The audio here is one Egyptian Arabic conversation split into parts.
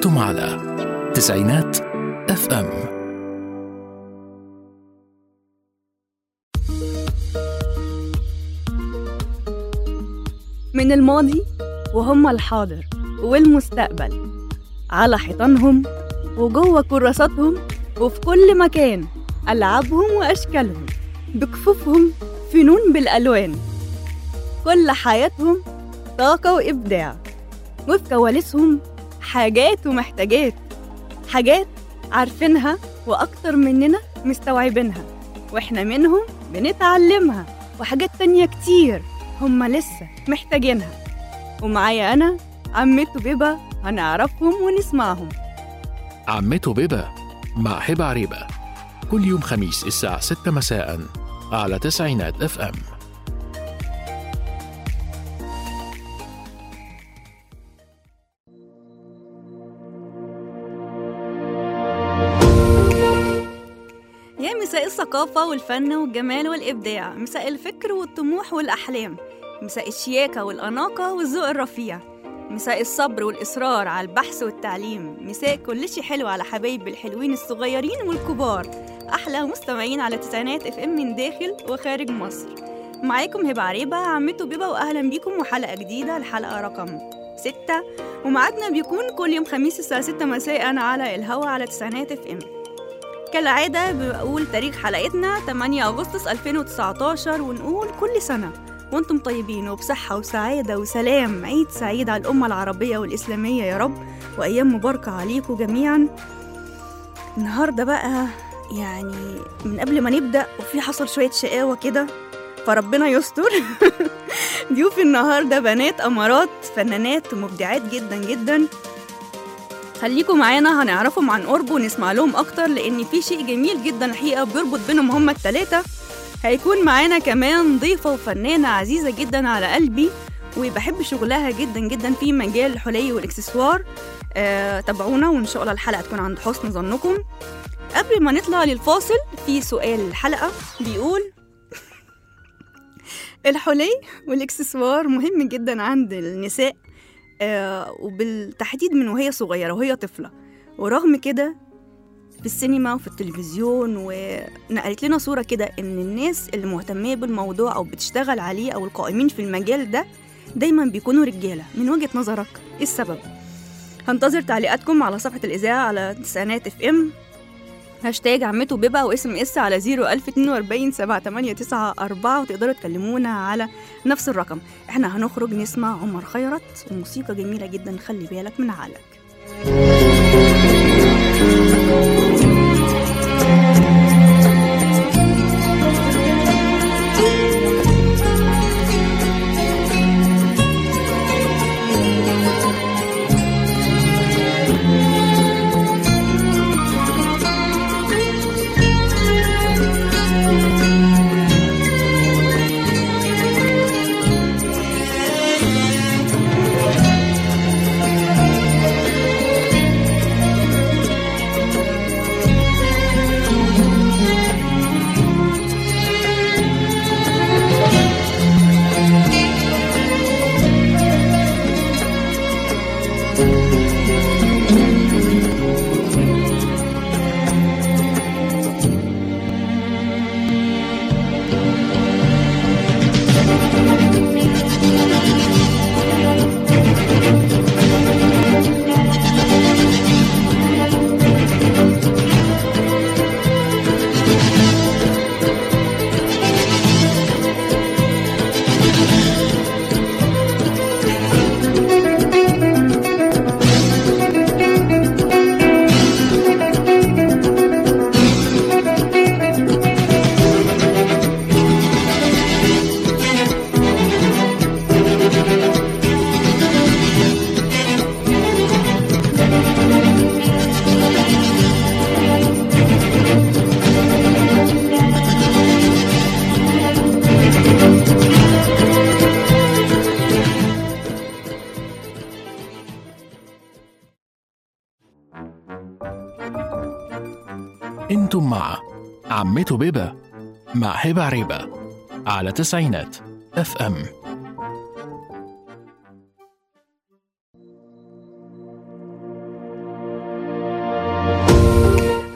أنتم على تسعينات اف ام من الماضي وهم الحاضر والمستقبل على حيطانهم وجوه كراساتهم وفي كل مكان ألعابهم وأشكالهم بكفوفهم فنون بالألوان كل حياتهم طاقة وإبداع وفي كواليسهم حاجات ومحتاجات حاجات عارفينها وأكتر مننا مستوعبينها وإحنا منهم بنتعلمها وحاجات تانية كتير هما لسه محتاجينها ومعايا أنا عمته بيبا هنعرفهم ونسمعهم عمته بيبا مع هبة عريبة كل يوم خميس الساعة 6 مساء على تسعينات اف ام يا مساء الثقافة والفن والجمال والإبداع مساء الفكر والطموح والأحلام مساء الشياكة والأناقة والذوق الرفيع مساء الصبر والإصرار على البحث والتعليم مساء كل شي حلو على حبايب الحلوين الصغيرين والكبار أحلى مستمعين على تسعينات اف ام من داخل وخارج مصر معاكم هبة عريبة عمته بيبا وأهلا بيكم وحلقة جديدة الحلقة رقم ستة وميعادنا بيكون كل يوم خميس الساعة ستة مساء على الهوا على تسعينات اف ام كالعادة بقول تاريخ حلقتنا 8 أغسطس 2019 ونقول كل سنة وانتم طيبين وبصحة وسعادة وسلام عيد سعيد على الأمة العربية والإسلامية يا رب وأيام مباركة عليكم جميعا النهاردة بقى يعني من قبل ما نبدأ وفي حصل شوية شقاوة كده فربنا يستر ضيوف النهاردة بنات أمارات فنانات ومبدعات جدا جدا خليكم معانا هنعرفهم عن قرب ونسمع لهم اكتر لان في شيء جميل جدا الحقيقه بيربط بينهم هما التلاتة هيكون معانا كمان ضيفة وفنانة عزيزة جدا على قلبي وبحب شغلها جدا جدا في مجال الحلي والاكسسوار آه تابعونا وان شاء الله الحلقة تكون عند حسن ظنكم قبل ما نطلع للفاصل في سؤال الحلقة بيقول الحلي والاكسسوار مهم جدا عند النساء آه، وبالتحديد من وهي صغيرة وهي طفلة ورغم كده في السينما وفي التلفزيون ونقلت لنا صورة كده إن الناس اللي مهتمية بالموضوع أو بتشتغل عليه أو القائمين في المجال ده دايما بيكونوا رجالة من وجهة نظرك إيه السبب؟ هنتظر تعليقاتكم على صفحة الإذاعة على تسعينات اف ام هاشتاج عمته بيبا واسم اس على 01042 7894 وتقدروا تكلمونا على نفس الرقم احنا هنخرج نسمع عمر خيرت وموسيقى جميلة جدا خلي بالك من عقلك انتم مع عمته بيبا مع هبة عريبة على تسعينات اف ام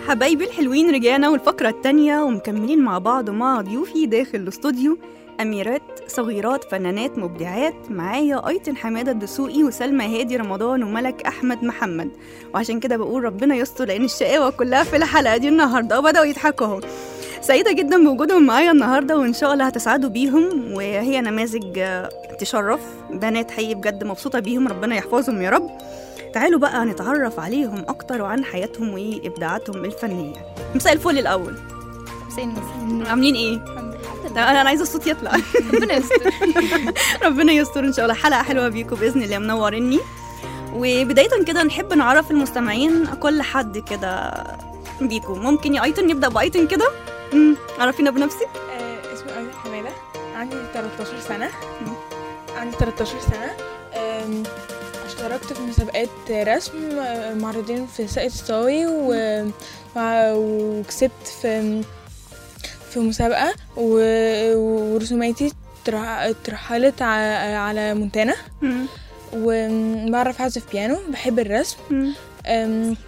حبايبي الحلوين رجعنا والفقرة التانية ومكملين مع بعض ومع ضيوفي داخل الاستوديو أميرات صغيرات فنانات مبدعات معايا أيتن حمادة الدسوقي وسلمى هادي رمضان وملك أحمد محمد وعشان كده بقول ربنا يستر لأن الشقاوة كلها في الحلقة دي النهاردة وبدأوا يضحكوا اهو سعيدة جدا بوجودهم معايا النهاردة وإن شاء الله هتسعدوا بيهم وهي نماذج آه، تشرف بنات حقيقي بجد مبسوطة بيهم ربنا يحفظهم يا رب تعالوا بقى نتعرف عليهم أكتر وعن حياتهم وإبداعاتهم الفنية مساء الفل الأول عاملين إيه؟ طب أنا أنا عايزة الصوت يطلع ربنا يستر ربنا يستر إن شاء الله حلقة حلوة بيكم بإذن الله منوريني وبداية كده نحب نعرف المستمعين كل حد كده بيكم ممكن يا أيتن نبدأ بأيتن كده أمم، عرفينا بنفسك آه، اسمي أيضا حمادة عندي 13 سنة عندي 13 سنة آم، اشتركت في مسابقات رسم آه، معرضين في ساقية الصاوي و- وع- وكسبت في في مسابقة و- ورسوماتي اترح- اترحلت ع- على مونتانا أمم، وبعرف أعزف بيانو بحب الرسم أمم، أم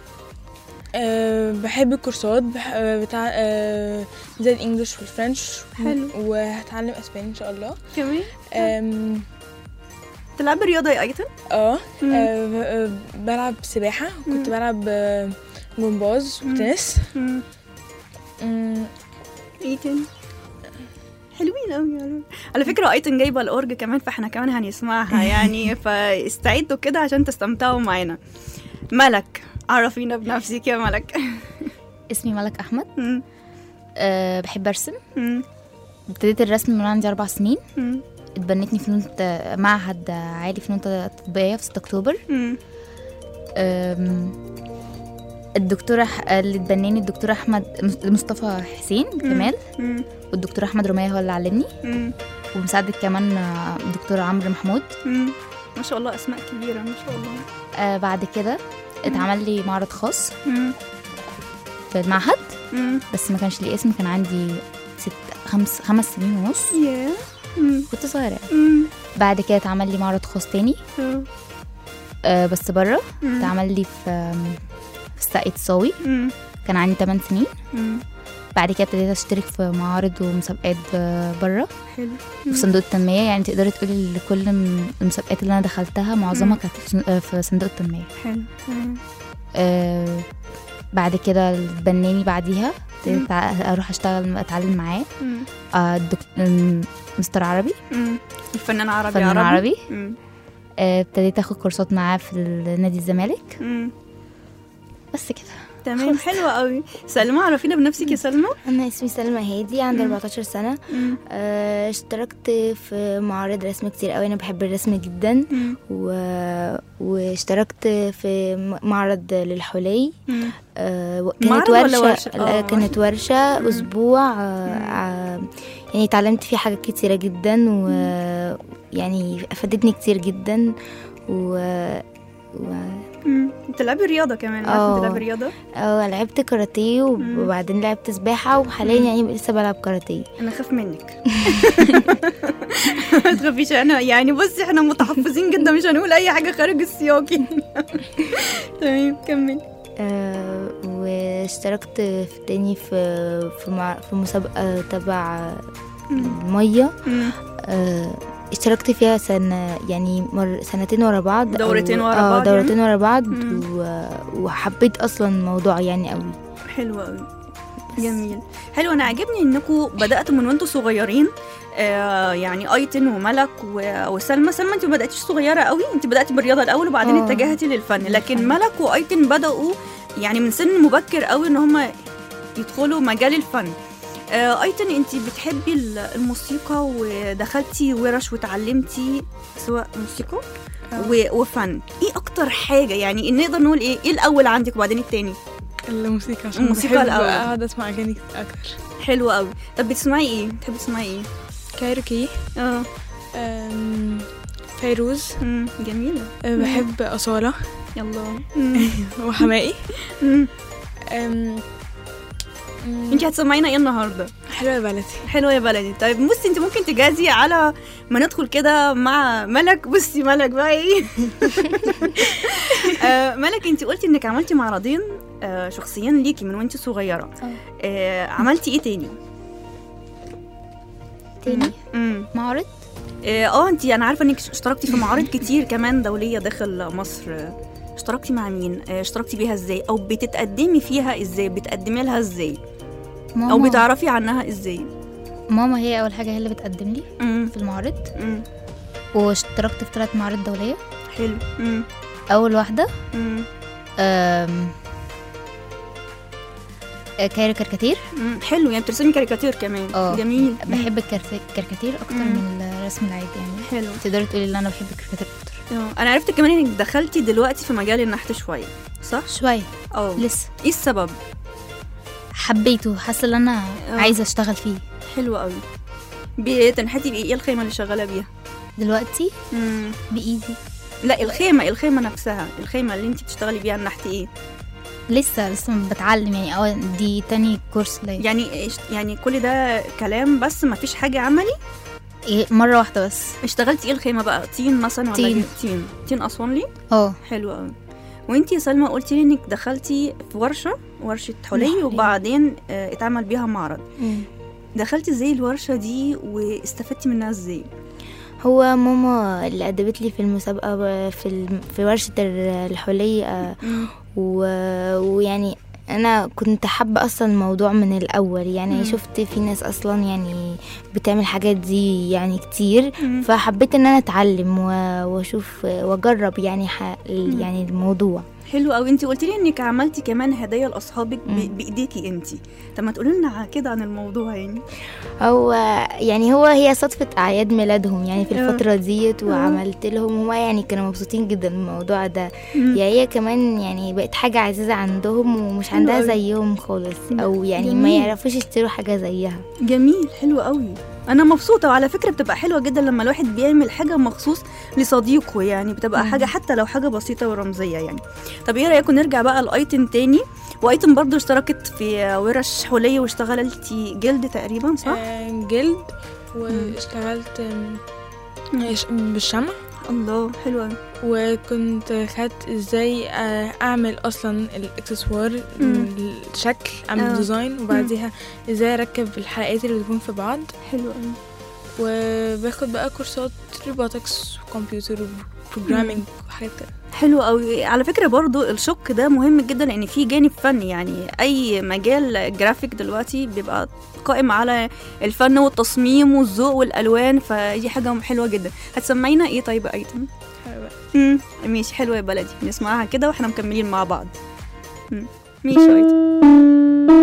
أه بحب الكورسات بح... أه بتاع أه زي الانجليش والفرنش حلو. وهتعلم اسباني ان شاء الله كمان أم تلعبي رياضة يا أيتن اه أمم، أه أه بلعب سباحة مم. كنت بلعب أه، جمباز مم. وتنس أمم، أم، أيتن حلوين قوي يعني على فكرة أيتن جايبة الأورج كمان فاحنا كمان هنسمعها يعني فاستعدوا كده عشان تستمتعوا معانا ملك عرفينا بنفسك يا ملك اسمي ملك احمد أمم، أه بحب ارسم أمم، ابتديت الرسم من عندي اربع سنين أمم، اتبنتني فنون ت- معهد عالي فنون تطبيقيه في 6 اكتوبر أمم، أم، الدكتور أح... اللي اتبناني الدكتور احمد مس- مصطفى حسين كمال أمم، والدكتور احمد رمية هو اللي علمني أمم، ومساعدة كمان آه، الدكتور عمرو محمود أمم. ما شاء الله أسماء كبيرة ما شاء الله أه بعد كده اتعمل لي معرض خاص أمم، في المعهد أمم. بس ما كانش لي اسم كان عندي ست خمس خمس سنين ونص ياه أمم، كنت صغيرة يعني. أمم، بعد كده اتعمل لي معرض خاص تاني آه، أه بس بره أمم، اتعمل لي في آم، في ساقية صاوي أمم، كان عندي 8 سنين أمم. بعد كده ابتديت اشترك في معارض ومسابقات بره حلو في صندوق التنمية يعني تقدري تقولي لكل م- المسابقات اللي انا دخلتها معظمها مم. كانت في صن- آه، في صندوق التنمية حلو أمم، آه، بعد كده بناني بعديها مم. ابتديت أ- اروح اشتغل اتعلم معاه أمم، آه، الدك- أم، مستر عربي أمم. الفنان عربي فنان عربي عربي أمم، آه، ابتديت اخد كورسات معاه في نادي الزمالك أمم. بس كده تمام حلوة قوي سلمى عرفينا بنفسك يا سلمى أنا اسمي سلمى هادي عندي مم. 14 سنة أمم، آه، اشتركت في معارض رسم كتير قوي أنا بحب الرسم جدا أمم، و... واشتركت في م- معرض للحلي أمم. آه، و- معرض كانت ولا ورشة, ورشة؟ لا، آه. كانت ورشة مم. أسبوع آه، مم. ع- يعني اتعلمت فيه حاجات كتيرة جدا ويعني أفادتني كتير جدا و... و... أمم. بتلعبي رياضة كمان عارفة آه. بتلعبي رياضة اه لعبت كاراتيه مم. وبعدين لعبت سباحة وحاليا مم. يعني لسه بلعب كاراتيه انا خاف منك ما تخافيش انا يعني بصي احنا متحفظين جدا مش هنقول اي حاجه خارج السياق تمام كمل آه، واشتركت في تاني في في, مع في مسابقة تبع المية أمم. آه، اشتركت فيها سنة يعني مر سنتين ورا بعض أو- دورتين ورا آه، بعض دورتين ورا بعض مم. و... وحبيت أصلا الموضوع يعني قوي حلو قوي جميل حلو انا عاجبني انكم بداتوا من وانتوا صغيرين آه يعني ايتن وملك و- وسلمى سلمى انت ما بداتيش صغيره قوي انت بداتي بالرياضه الاول وبعدين آه. اتجهتي للفن لكن للفن. ملك وايتن بداوا يعني من سن مبكر قوي ان هم يدخلوا مجال الفن آه ايتن انت بتحبي ال- الموسيقى ودخلتي ورش وتعلمتي سواء موسيقى و- وفن ايه اكتر حاجه يعني نقدر نقول ايه ايه الاول عندك وبعدين التاني الموسيقى عشان الموسيقى بحب الأول. اقعد اسمع اغاني اكتر حلو قوي طب بتسمعي ايه بتحبي تسمعي ايه كايروكي اه أم، فيروز مم، جميله أه، بحب أصالة يلا مم. وحمائي مم. أم، مم، انت هتسمعينا ايه النهارده حلوة يا بلدي حلوه يا بلدي طيب بصي انت ممكن تجازي على ما ندخل كده مع ملك بصي ملك بقى ايه آه، ملك انت قلتي انك عملتي معرضين آه شخصيا ليكي من وانت صغيره آه. آه عملتي ايه تاني تاني امم معرض اه آه، انت انا عارفه انك اشتركتي في معارض كتير كمان دوليه داخل مصر آه، اشتركتي مع مين آه، اشتركتي بيها ازاي او بتتقدمي فيها ازاي بتقدمي لها ازاي ماما او بتعرفي عنها ازاي ماما هي اول حاجه هي اللي بتقدم لي امم في المعارض امم واشتركت في ثلاث معارض دوليه حلو امم اول واحده امم أم... آه، كايرو كاريكاتير أمم، حلو يعني بترسمي كاريكاتير كمان اه. جميل بحب الكارت- الكاريكاتير اكتر مم. من الرسم العادي يعني حلو تقدري تقولي ان انا بحب الكاريكاتير اكتر اه، انا عرفت كمان انك دخلتي دلوقتي في مجال النحت شويه صح شويه اه لسه ايه السبب حبيته حاسه ان انا اه. عايزه اشتغل فيه حلو قوي بتنحتي بايه ايه الخيمه اللي شغاله بيها دلوقتي امم بايدي لا الخيمه الخيمه نفسها الخيمه اللي انت بتشتغلي بيها النحت ايه لسه لسه بتعلم يعني اه دي تاني كورس ليا يعني إيش- يعني كل ده كلام بس ما فيش حاجه عملي إيه مره واحده بس اشتغلتي ايه الخيمه بقى طين مثلا ولا طين. جي- طين طين اسوانلي اه حلو قوي وانتي يا سلمى قلتي لي انك دخلتي في ورشه ورشه حلي حلي. وبعدين اه، اتعمل بيها معرض دخلتي ازاي الورشه دي واستفدتي منها ازاي هو ماما اللي قدمت لي في المسابقة ب- في الم- في ورشة ال- الحلي آه، و- ويعني انا كنت حابة اصلا الموضوع من الاول يعني مم. شفت في ناس اصلا يعني بتعمل الحاجات دي يعني كتير مم. فحبيت ان انا اتعلم و- واشوف واجرب يعني ح- ال- يعني الموضوع حلو قوي انتي قلتي لي انك عملتي كمان هدايا لاصحابك ب- مم. بايديكي انتي طب ما تقولي لنا كده عن الموضوع يعني هو يعني هو هي صدفة أعياد ميلادهم يعني في آه. الفترة ديت آه. وعملت لهم هما يعني كانوا مبسوطين جدا من الموضوع ده مم. يعني هي كمان يعني بقت حاجة عزيزة عندهم ومش حلو عندها أوي. زيهم خالص أو يعني ما جميل. يعرفوش يشتروا حاجة زيها جميل حلو قوي انا مبسوطه وعلى فكره بتبقى حلوه جدا لما الواحد بيعمل حاجه مخصوص لصديقه يعني بتبقى مم. حاجه حتى لو حاجه بسيطه ورمزيه يعني طب ايه رايكم نرجع بقى لايتم تاني وايتم برضو اشتركت في ورش حليه واشتغلتي جلد تقريبا صح آه، جلد واشتغلت آم، ش- بالشمع الله حلو قوي وكنت خدت ازاي آه، اعمل اصلا الاكسسوار مم. الشكل اعمل آه. ديزاين وبعديها ازاي اركب الحلقات اللي بتكون في بعض حلو قوي وباخد بقى كورسات روبوتكس وكمبيوتر وبروجرامينج وحاجات كده حلو قوي على فكره برضو الشق ده مهم جدا لان في جانب فني يعني اي مجال جرافيك دلوقتي بيبقى قائم على الفن والتصميم والذوق والالوان فدي حاجه حلوه جدا هتسمعينا ايه طيب يا ايتم امم ماشي حلوه يا بلدي نسمعها كده واحنا مكملين مع بعض مم. ماشي يا ايتم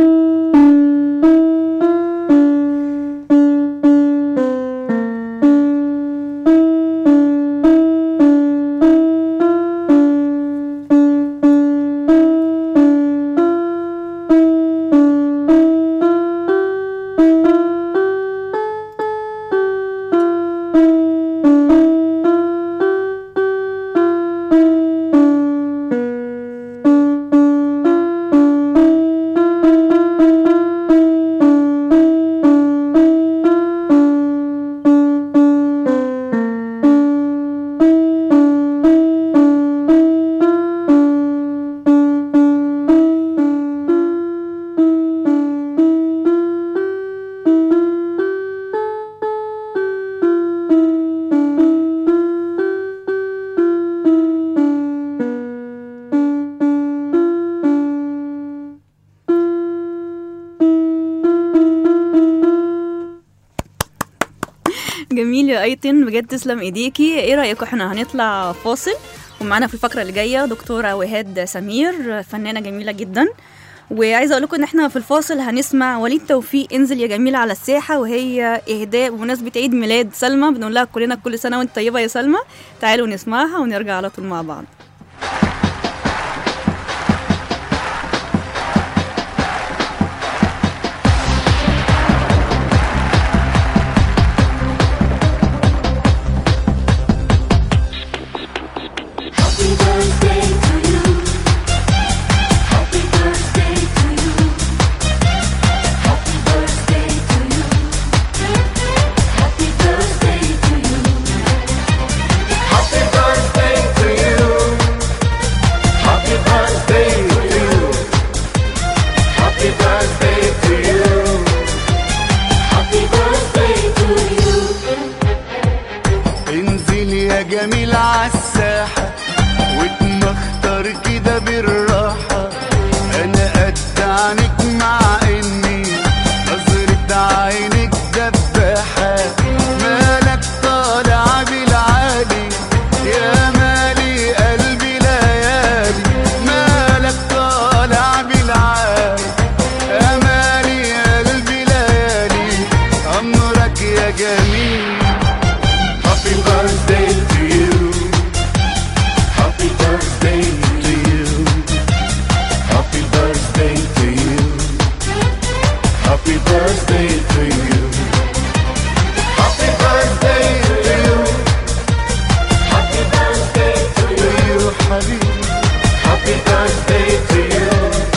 جميل يا ايتن بجد تسلم ايديكي ايه رايكم احنا هنطلع فاصل ومعانا في الفقره اللي جايه دكتوره وهاد سمير فنانه جميله جدا وعايزه اقول لكم ان احنا في الفاصل هنسمع وليد توفيق انزل يا جميله على الساحه وهي اهداء بمناسبه عيد ميلاد سلمى بنقول لها كلنا كل سنه وانت طيبه يا سلمى تعالوا نسمعها ونرجع على طول مع بعض Happy birthday to you. birthday to you.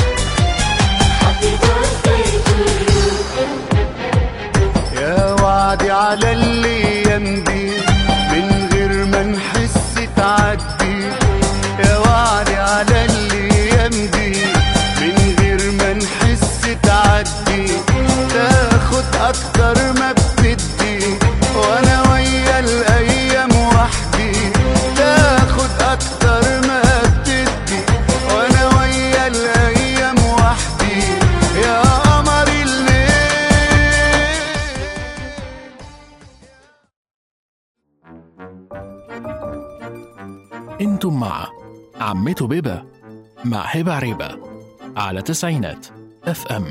يا وعدي على الايام دي من غير ما نحس تعدي يا وعدي على الايام دي من غير ما نحس تعدي تاخد اكتر ما بتدي وانا ويا الايام وحدي تاخد اكتر ما بتدي وانا ويا الايام وحدي يا قمر الليل انتم مع عمته بيبة مع هبة عريبة على تسعينات اف ام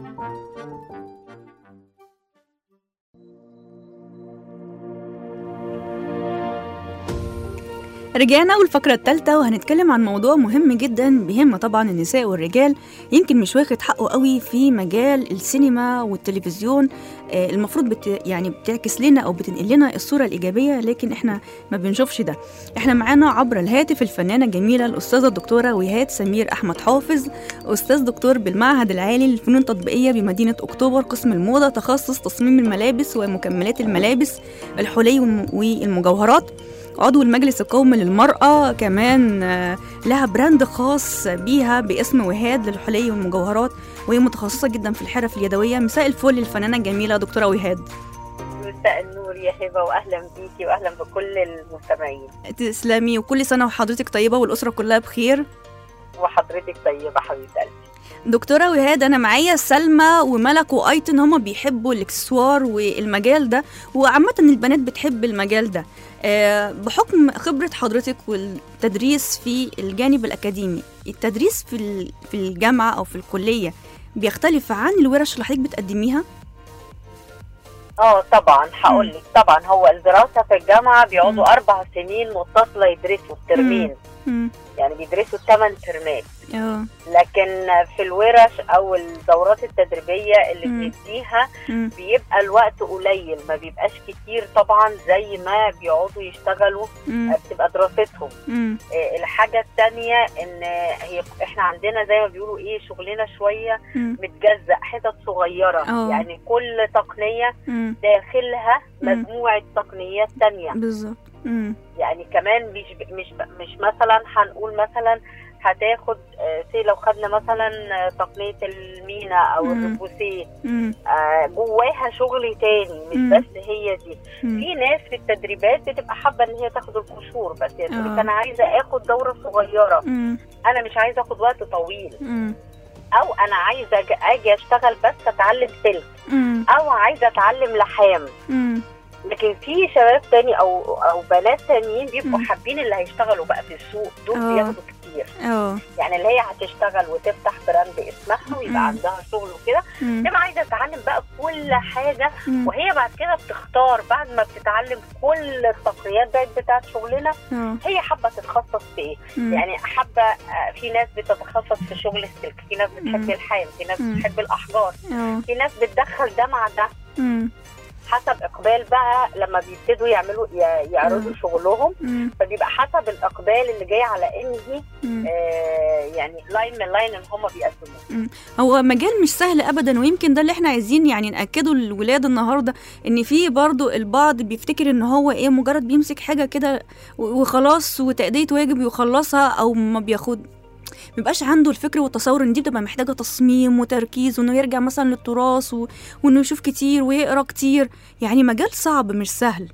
رجعنا والفقرة الثالثة وهنتكلم عن موضوع مهم جدا بيهم طبعا النساء والرجال يمكن مش واخد حقه قوي في مجال السينما والتلفزيون آه، المفروض بت يعني بتعكس لنا او بتنقل لنا الصورة الإيجابية لكن احنا ما بنشوفش ده احنا معانا عبر الهاتف الفنانة الجميلة الأستاذة الدكتورة وهاد سمير أحمد حافظ أستاذ دكتور بالمعهد العالي للفنون التطبيقية بمدينة أكتوبر قسم الموضة تخصص تصميم الملابس ومكملات الملابس الحلي والم- والمجوهرات عضو المجلس القومي للمرأة كمان آه، لها براند خاص بيها باسم وهاد للحلي والمجوهرات وهي متخصصة جدا في الحرف اليدوية مساء الفل للفنانة الجميلة دكتورة وهاد مساء النور يا هبه واهلا بيكي واهلا بكل المستمعين تسلمي وكل سنة وحضرتك طيبة والأسرة كلها بخير وحضرتك طيبه حبيبه قلبي دكتورة وهاد أنا معايا سلمى وملك وأيتن هما بيحبوا الإكسسوار والمجال ده وعامة البنات بتحب المجال ده آه، بحكم خبرة حضرتك والتدريس في الجانب الأكاديمي التدريس في ال- في الجامعة أو في الكلية بيختلف عن الورش اللي حضرتك بتقدميها؟ اه طبعا هقول لك طبعا هو الدراسه في الجامعه بيقعدوا اربع سنين متصله يدرسوا الترمين مم. يعني بيدرسوا ثمان ترمات اه لكن في الورش او الدورات التدريبيه اللي مم. بنديها مم. بيبقى الوقت قليل ما بيبقاش كتير طبعا زي ما بيقعدوا يشتغلوا مم. بتبقى دراستهم مم. آه، الحاجه الثانيه ان هي احنا عندنا زي ما بيقولوا ايه شغلنا شويه مم. متجزأ حتت صغيرة اه. يعني كل تقنية مم. داخلها مم. مجموعة تقنيات تانية بالظبط مم. يعني كمان مش مش مش مثلا هنقول مثلا هتاخد آه، سي لو خدنا مثلا آه، تقنية المينا أو مم. الربوسيه مم. آه، جواها شغل تاني مم. مش بس هي دي مم. في ناس في التدريبات بتبقى حابة إن هي تاخد القشور بس هي تقول اه. لك أنا عايزة آخد دورة صغيرة مم. أنا مش عايزة آخد وقت طويل مم. أو أنا عايزة أج- أجي أشتغل بس أتعلم سلك مم. او عايزه اتعلم لحام مم. لكن في شباب تاني او او بنات تانيين بيبقوا مم. حابين اللي هيشتغلوا بقى في السوق دول آه. بياخدوا كتير اه يعني اللي هي هتشتغل وتفتح براند اسمها مم. ويبقى عندها شغل وكده مم. تبقى عايزه تتعلم بقى كل حاجه مم. وهي بعد كده بتختار بعد ما بتتعلم كل التقنيات بقت بتاعت شغلنا اه هي حابه تتخصص في ايه مم. يعني حابه آه، في ناس بتتخصص في شغل السلك في ناس مم. بتحب الحام في ناس مم. بتحب الاحجار اه في ناس بتدخل ده مع ده مم. حسب اقبال بقى لما بيبتدوا يعملوا ي- يعرضوا مم. شغلهم مم. فبيبقى حسب الاقبال اللي جاي على انهي مم. آه يعني لاين من لاين اللي هم بيقدموه هو مجال مش سهل ابدا ويمكن ده اللي احنا عايزين يعني ناكده للولاد النهارده ان في برضو البعض بيفتكر ان هو ايه مجرد بيمسك حاجه كده و- وخلاص وتأدية واجب ويخلصها او ما بياخد مبيبقاش عنده الفكر والتصور ان دي بتبقى محتاجه تصميم وتركيز وانه يرجع مثلا للتراث و... وانه يشوف كتير ويقرا كتير يعني مجال صعب مش سهل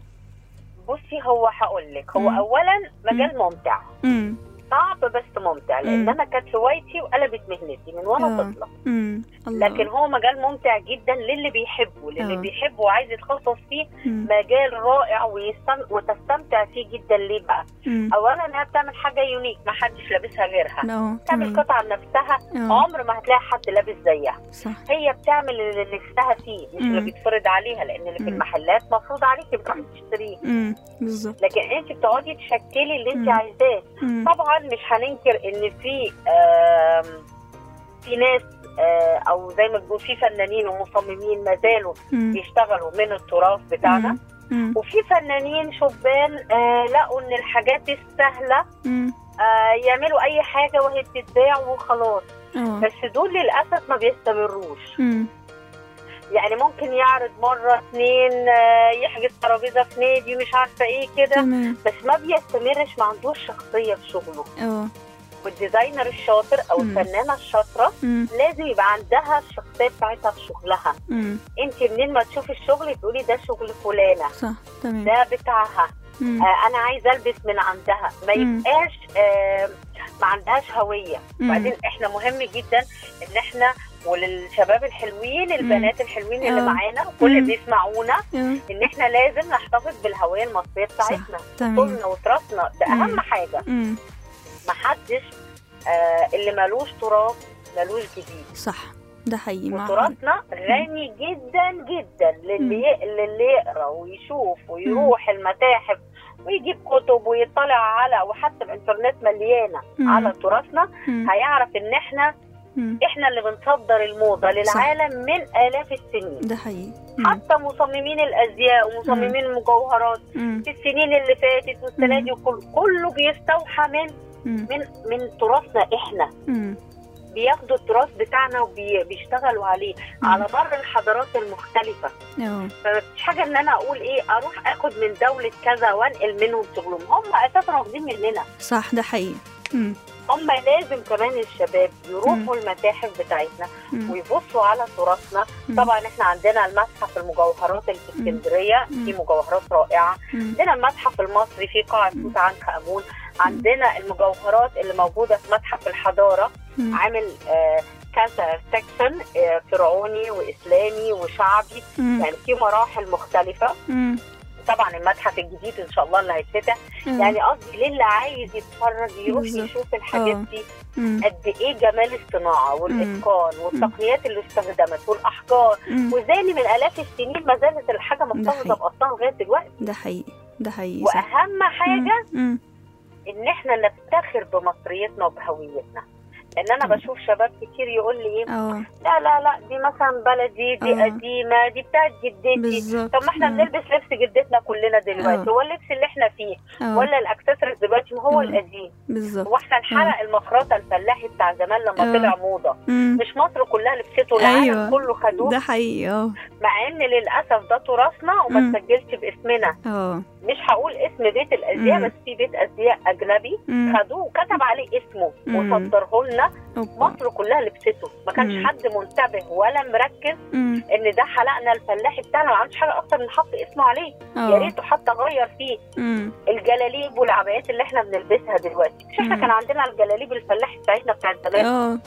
بصي هو هقول لك هو مم. اولا مجال ممتع امم صعب بس ممتع لان مم. انا كانت هوايتي وقلبت مهنتي من وانا آه. طفله امم الله لكن هو مجال ممتع جدا للي بيحبه للي آه. بيحبه وعايز يتخصص فيه مم. مجال رائع ويستم... وتستمتع فيه جدا ليه بقى مم. اولا انها بتعمل حاجه يونيك ما حدش لابسها غيرها اه تعمل تمام قطعه لنفسها اه عمر ما هتلاقي حد لابس زيها صح هي بتعمل اللي نفسها فيه مش اللي مم. بيتفرض عليها لان اللي في مم. المحلات مفروض عليكي بتروحي تشتريه امم بالظبط لكن انت بتقعدي تشكلي اللي انت مم. عايزاه مم. طبعا مش هننكر ان في آم، في ناس آه، او زي ما بنقول في فنانين ومصممين ما زالوا مم. بيشتغلوا من التراث بتاعنا مم. مم. وفي فنانين شبان آه، لقوا ان الحاجات السهله مم. آه يعملوا اي حاجه وهي بتتباع وخلاص اه بس دول للاسف ما بيستمروش مم. يعني ممكن يعرض مره اتنين آه يحجز ترابيزه في نادي مش عارفه ايه كده تمام بس ما بيستمرش ما عندوش شخصيه في شغله اه والديزاينر الشاطر او مم. الفنانه الشاطره مم. لازم يبقى عندها الشخصيه بتاعتها في شغلها مم. انت منين ما تشوفي الشغل تقولي ده شغل فلانه صح تمام ده بتاعها مم. آه انا عايزه البس من عندها ما مم. يبقاش آه ما عندهاش هويه مم. وبعدين احنا مهم جدا ان احنا وللشباب الحلوين البنات الحلوين اللي آه. معانا وكل مم. اللي بيسمعونا آه. ان احنا لازم نحتفظ بالهويه المصريه بتاعتنا تمام طولنا وتراثنا ده مم. اهم حاجه مم. محدش آه اللي ملوش تراث ملوش جديد صح ده حقيقي مع وتراثنا غني جدا جدا للي ي- للي يقرا ويشوف ويروح المتاحف ويجيب كتب ويطلع على وحتى الانترنت مليانه مم. على تراثنا مم. هيعرف ان احنا مم. احنا اللي بنصدر الموضه للعالم من الاف السنين ده حقيقي مم. حتى مصممين الازياء ومصممين المجوهرات مم. في السنين اللي فاتت والسنه مم. دي وكل كله بيستوحى من مم. من من تراثنا احنا مم. بياخدوا التراث بتاعنا وبيشتغلوا عليه مم. على مر الحضارات المختلفه اه فمفيش حاجه ان انا اقول ايه اروح اخد من دوله كذا وانقل منهم شغلهم هم اساسا واخدين مننا صح ده حقيقي مم. هم لازم كمان الشباب يروحوا المتاحف بتاعتنا مم. ويبصوا على تراثنا مم. طبعا احنا عندنا المتحف المجوهرات اللي في مم. اسكندريه مم. في مجوهرات رائعه مم. عندنا المتحف المصري في قاعه مم. توت عنخ امون عندنا المجوهرات اللي موجوده في متحف الحضاره مم. عامل آه كذا سكشن آه فرعوني واسلامي وشعبي مم. يعني في مراحل مختلفه مم. طبعا المتحف الجديد ان شاء الله اللي هيتفتح آه. يعني قصدي للي عايز يتفرج يروح بالظبط. يشوف الحاجات آه. دي مم. قد ايه جمال الصناعه والاتقان والتقنيات اللي استخدمت والاحجار مم. وازاي إن من الاف السنين ما زالت الحاجه محتفظه حقيقي. باصلها لغايه دلوقتي ده حقيقي ده حقيقي صح واهم حاجه مم. ان احنا نفتخر بمصريتنا وبهويتنا لان انا طبعا. بشوف شباب كتير يقول لي ايه اه لا لا لا دي مثلا بلدي دي آه. قديمه دي بتاعت جدتي بالظبط طب ما احنا آه. بنلبس لبس جدتنا كلنا دلوقتي آه. هو اللبس اللي احنا فيه اه ولا الاكسسوارز دلوقتي ما هو آه. القديم بالظبط هو احنا الحلق المخرطه الفلاحي بتاع زمان لما آه. طلع موضه مم. مش مصر كلها لبسته العالم أيوة. كله خدوه ده حقيقي اه مع ان للاسف ده تراثنا وما مم. تسجلش باسمنا اه مش هقول اسم بيت الازياء مم. بس في بيت ازياء اجنبي مم. خدوه وكتب عليه اسمه مم. وصدره لنا أوبا. مصر كلها لبسته ما كانش مم. حد منتبه ولا مركز مم. ان ده حلقنا الفلاحي بتاعنا ما عملش حاجه اكتر من حط اسمه عليه يا اه ريته حتى غير فيه مم. الجلاليب والعبايات اللي احنا بنلبسها دلوقتي مش احنا مم. كان عندنا الجلاليب الفلاحي بتاعتنا بتاعت زمان اه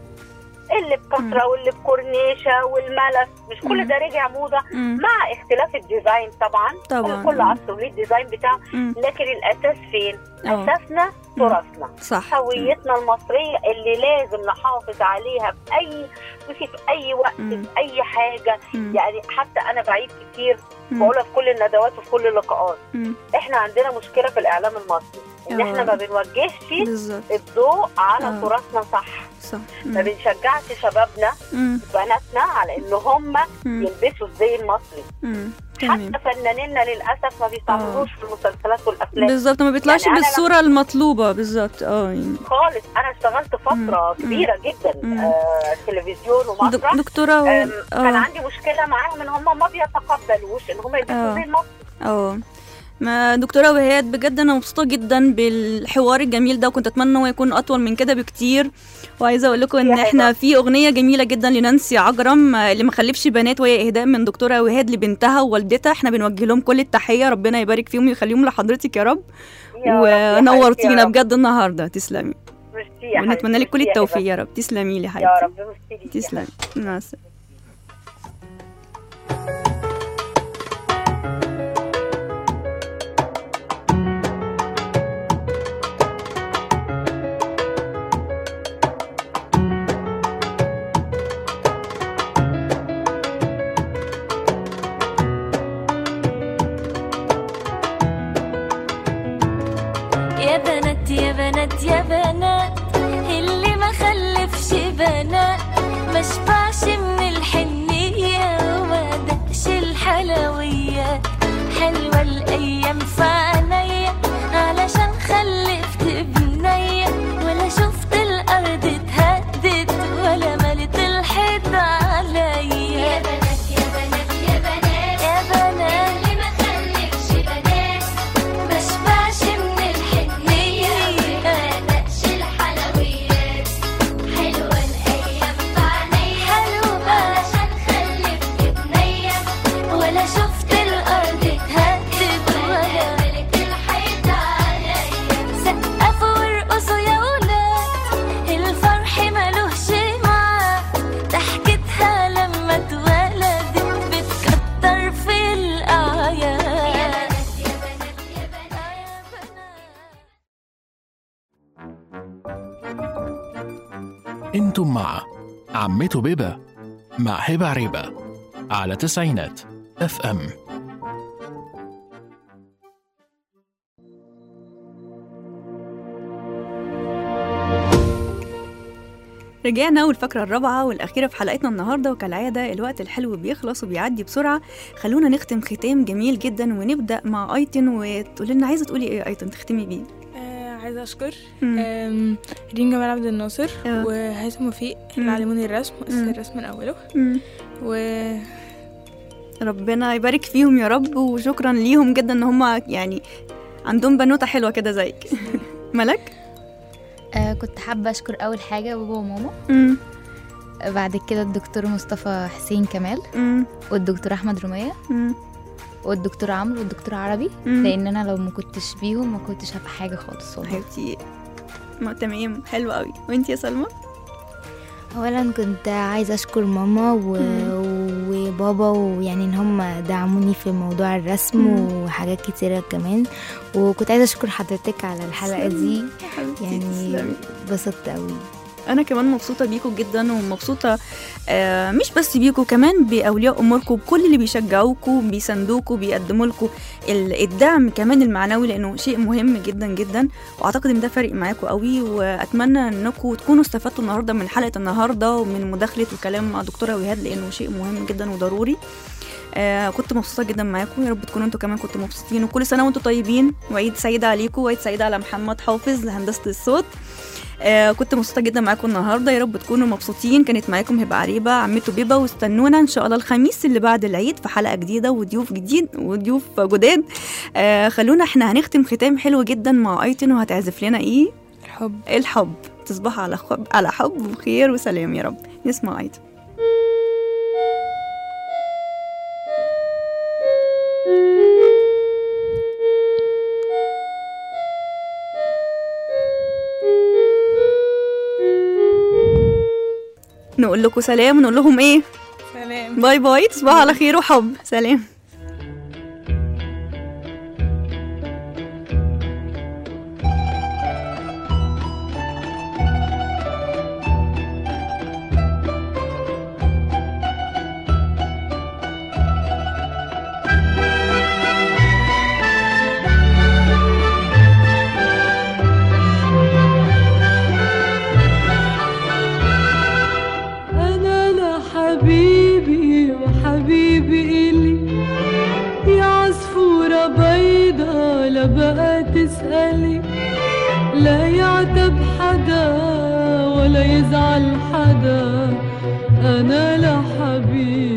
اللي بكسره واللي بكورنيشه والملف مش كل مم. ده رجع موضه مم. مع اختلاف الديزاين طبعا طبعا. كل عصر وليه الديزاين بتاعه مم. لكن الاساس فين؟ اه اساسنا تراثنا صح هويتنا المصريه اللي لازم نحافظ عليها في اي بصي في اي وقت مم. في اي حاجه مم. يعني حتى انا بعيد كتير مم. بقولها في كل الندوات وفي كل اللقاءات مم. احنا عندنا مشكله في الاعلام المصري ان آه. احنا ما بنوجهش بالظبط الضوء على آه. تراثنا صح صح ما مم. بنشجعش شبابنا مم. بناتنا على ان هم مم. يلبسوا الزي المصري مم. تمام حتى فنانينا للاسف ما بيستعملوش في المسلسلات والافلام بالظبط ما بيطلعش يعني أنا بالصورة المطلوبة بالظبط اه يعني خالص انا اشتغلت فتره مم. كبيره جدا مم. آه تلفزيون ومسرح دك- دكتورة و... آم، كان اه عندي مشكله معاهم ان هم ما بيتقبلوش ان هم يلبسوا آه. زي المصري اه ما دكتورة وهاد بجد انا مبسوطة جدا بالحوار الجميل ده وكنت اتمنى هو يكون اطول من كده بكتير وعايزة اقول لكم ان يا احنا حلوة. في اغنية جميلة جدا لنانسي عجرم آه، اللي ما خلفش بنات وهي اهداء من دكتورة وهاد لبنتها ووالدتها احنا بنوجه لهم كل التحية ربنا يبارك فيهم ويخليهم لحضرتك يا رب يا رب، يا حبيبتي، ونورتينا يا رب. بجد النهارده تسلمي ميرسي يا ونتمنى حبيبتي، لك كل ميرسي يا التوفيق هبة. يا رب تسلمي لي يا حبيبتي رب ميرسي ليكي يا تسلمي مع السلامة يا بنات يا بنات يا بنات اللي ما خلفش بنات ما شبعش من انتم مع عمته بيبة مع هبة عريبة على تسعينات اف ام رجعنا والفقرة الرابعة والأخيرة في حلقتنا النهاردة وكالعادة الوقت الحلو بيخلص وبيعدي بسرعة خلونا نختم ختام جميل جدا ونبدأ مع أيتن وتقول لنا عايزة تقولي إيه أيتن تختمي بيه آه عايزة أشكر مم. آم، ريم جمال عبد الناصر آه. وهيثم وفيق مم. اللي علموني الرسم مم. وأسس الرسم من أوله مم. و ربنا يبارك فيهم يا رب وشكرا ليهم جدا ان هم يعني عندهم بنوتة حلوة كده زيك ملك آه كنت حابة أشكر أول حاجة بابا وماما مم. آه، بعد كده الدكتور مصطفى حسين كمال مم. والدكتور أحمد رمية مم. والدكتور عمرو والدكتور عربي مم. لأن أنا لو ما كنتش بيهم ما كنتش هبقى حاجة خالص والله حبيبتي ما تمام حلو قوي وانت يا سلمى اولا كنت عايزه اشكر ماما و... وبابا ويعني ان هم دعموني في موضوع الرسم مم. وحاجات كتيره كمان وكنت عايزه اشكر حضرتك على الحلقه دي حبيبتي يعني تسلمي. اتبسطت قوي انا كمان مبسوطه بيكم جدا ومبسوطه آه مش بس بيكم كمان باولياء اموركم بكل اللي بيشجعوكم بيساندوكم بيقدموا لكم ال- الدعم كمان المعنوي لانه شيء مهم جدا جدا واعتقد ان ده فارق معاكم قوي واتمنى انكم تكونوا استفدتوا النهارده من حلقه النهارده ومن مداخله وكلام مع دكتوره وهاد لانه شيء مهم جدا وضروري آه كنت مبسوطه جدا معاكم يا رب تكونوا انتوا كمان كنتوا مبسوطين وكل سنه وانتوا طيبين وعيد سعيد عليكم وعيد سعيد على محمد حافظ لهندسه الصوت آه كنت مبسوطه جدا معاكم النهارده يا رب تكونوا مبسوطين كانت معاكم هبه عريبه عمته بيبه واستنونا ان شاء الله الخميس اللي بعد العيد في حلقه جديده وضيوف جديد وضيوف جداد آه خلونا احنا هنختم ختام حلو جدا مع ايتن وهتعزف لنا ايه الحب الحب تصبحوا على حب على حب وخير وسلام يا رب نسمع ايتن نقول لكم سلام ونقول لهم ايه سلام باي باي تصبحوا على خير وحب سلام أنا لحبيبي وحبيبي إلي يا عصفورة بيضة لا بقى تسألي لا يعتب حدا ولا يزعل حدا أنا لحبيبي